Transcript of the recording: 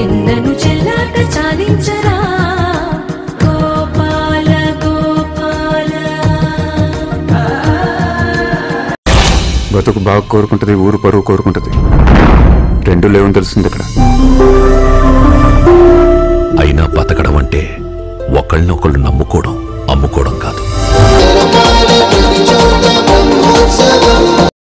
ఎండను చెల్లాట చాలించరా గోపాల గోపాల బతుకు బాగా కోరుకుంటది ఊరు పరువు కోరుకుంటది రెండు లేవని తెలుస్తుంది ఇక్కడ అయినా బతకడం అంటే ఒకళ్ళనొకళ్ళు నమ్ముకోవడం అమ్ముకోవడం కాదు